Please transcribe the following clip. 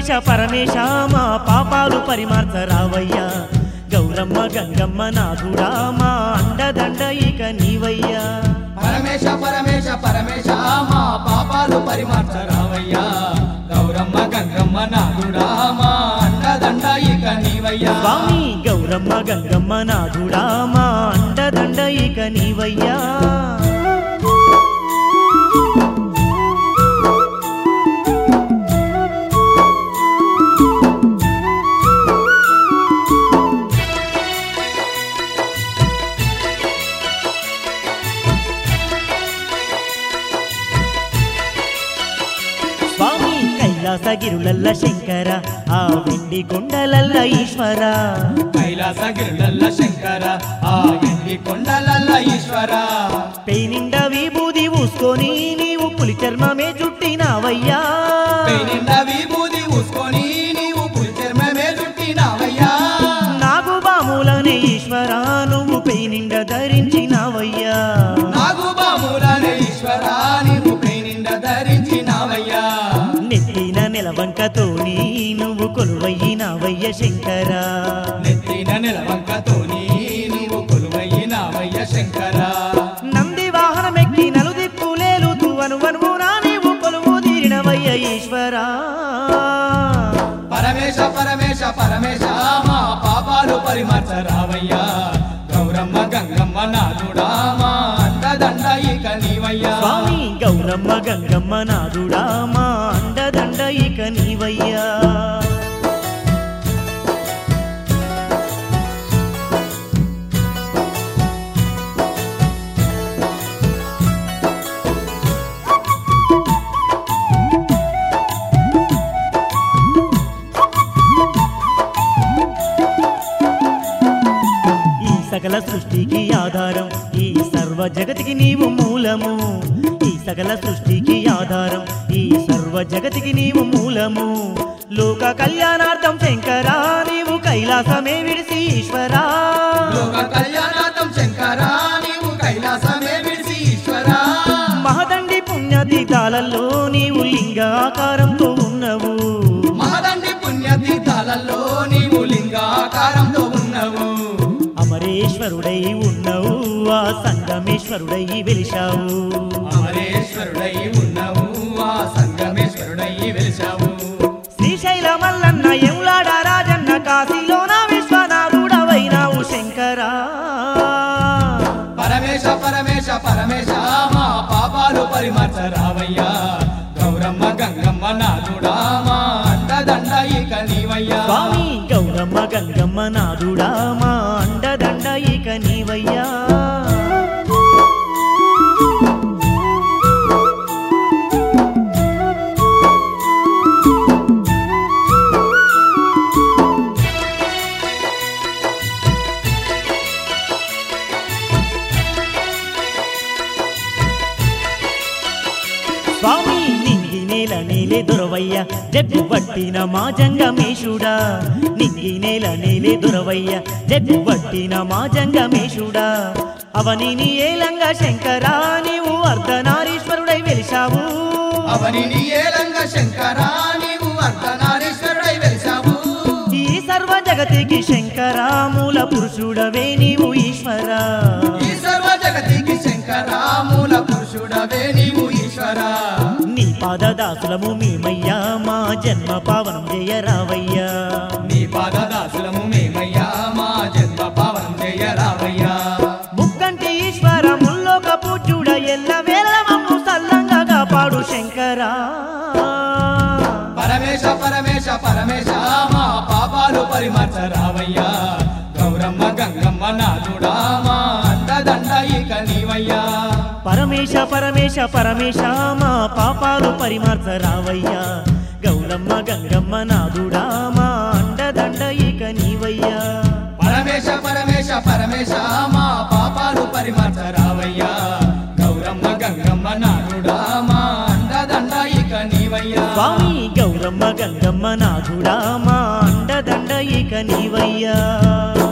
పరమేశ పరమేశ మా పాపాలు పరిమార్చ రావయ్యా గౌరమ్మ గంగమ్మ నాథుడా మా అండదండ ఇక నీవయ్యా పరమేశ పరమేశ పరమేశ మా పాపాలు పరిమార్చ రావయ్యా గౌరమ్మ గంగమ్మ నాదుడా మా అండదండ ఇక నీవయ్యా స్వామి గౌరమ్మ గంగమ్మ నాథుడా మా అండదండ ఇక నీవయ్యా స్వామి కైలాసగిరులల్ల శంకర ఆ వెండి కొండలల్ల ఈశ్వర కైలాస గిరులల్ల శంకర ఆ ఎండి కొండలల్ల ఈశ్వర పెయినిండ విభూది ఊసుకొని నీవు పులి చర్మమే చుట్టినావయ్యా నిండ విభూది ఊసుకొని నీవు పులి చర్మమే చుట్టినావయ్యా నాగు బాములనే ఈశ్వర నువ్వు పెయినిండ ధరించినావయ్యా నాగు బాములనే ఈశ్వర నీవు పై నిండ ధరించినావయ్యా నెత్తిన నెలవంకతోని నువ్వు కొలువయ్యినావయ్య శంకర నెత్తిన నిలవంకతోని నీవు కొలువయ్యినావయ్య శంకర నంది వాహనమెక్కి నలుదిప్పులేలుతూ అనువనువునా నీవు కొలువు తీరినవయ్య ఈశ్వర పరమేశ పరమేశ పరమేశ మా పాపాలు పరిమర్చ రావయ్యా గౌరమ్మ గంగమ్మ నాదుడా మా అండదండ ఇక నీవయ్యా స్వామి గౌరమ్మ గంగమ్మ నాదుడా మా అండదండ ఇక నీవయ్యా ఈ సకల సృష్టికి ఆధారం ఈ సర్వ జగతికి నీవు మూలము ఈ సకల సృష్టికి ఆధారం ఈ సర్వ జగతికి నీవు మూలము లోక కళ్యాణార్థం శంకరా నీవు కైలాసమే విడిసి ఈశ్వరా లోక కళ్యాణార్థం శంకర నీవు కైలాసమే విడిసి ఈశ్వర మహదండి పుణ్యతీతాలలో నీవు లింగాకారంతో ఉన్నవు మహదండి పుణ్యతీర్థాలలో నీవు లింగాకారంతో ఉన్నవు అమరేశ్వరుడై ఉన్నవు ఆ సంగమేశ్వరుడై వెలిశావు అమరేశ్వరుడై ఉన్నవు ఆ సంగమేశ్వరుడై వెలిశావు శ్రీశైల మల్లన్న ఎములాడ రాజన్న కాశీలోన విశ్వనాథుడవైనావు శంకరా పరమేశ పరమేశ పరమేశ మా పాపాలు పరిమర్చ రావయ్యా గౌరమ్మ గంగమ్మ నాదుడా మా అండదండ ఇక నీవయ్యా స్వామి గౌరమ్మ గంగమ్మ నాదుడా మా అండదండ ఇక నీవయ్యా స్వామి నింగి నేల నేలే దొరవయ్య జగ్గు పట్టిన మా జంగమేశుడా నింగి నేల నేలే దొరవయ్య జగ్గు పట్టిన మా జంగమేశుడా అవని నీ ఏలంగా శంకరా నీవు అర్ధనారీశ్వరుడై వెలిశావు అవని నీ ఏలంగ శంకరా నీవు అర్ధనారీశ్వరుడై వెలిశావు ఈ సర్వ జగతికి శంకరా మూల పురుషుడవే నీవు ఈశ్వరా ఈ సర్వ జగతికి శంకరా మూల పురుషుడవే నీవు ఈశ్వరా నీ పాదదాసులము మేమయ్యా మా జన్మ పావనం జయరావయ్యా నీ పాదదాసులము మేమయ్యా మా జన్మ పావనం జయరావయ్యా ముక్కంటి ఈశ్వర ముల్లోక పూజుడ ఎల్ల వేళ మమ్ము సల్లంగా కాపాడు శంకరా పరమేశ పరమేశ పరమేశ మా పాపాలు పరిమర్చ రావయ్యా గౌరమ్మ గంగమ్మ నాదుడా మా అండదండ ఇక నీవయ్యా పరమేశ పరమేశ పరమేశ మా పాపాలు పరిమార్చ రావయ్యా గౌరమ్మ గంగమ్మ నాదుడా మా అండదండ ఇక నీవయ్యా పరమేశ పరమేశ పరమేశ మా పాపాలు పరిమర్చ రావయ్యా గౌరమ్మ గంగమ్మ నాదుడా మా అండదండ ఇక నీవయ్యా స్వామి గౌరమ్మ గంగమ్మ నాథుడా మా అండదండ ఇక నీవయ్యా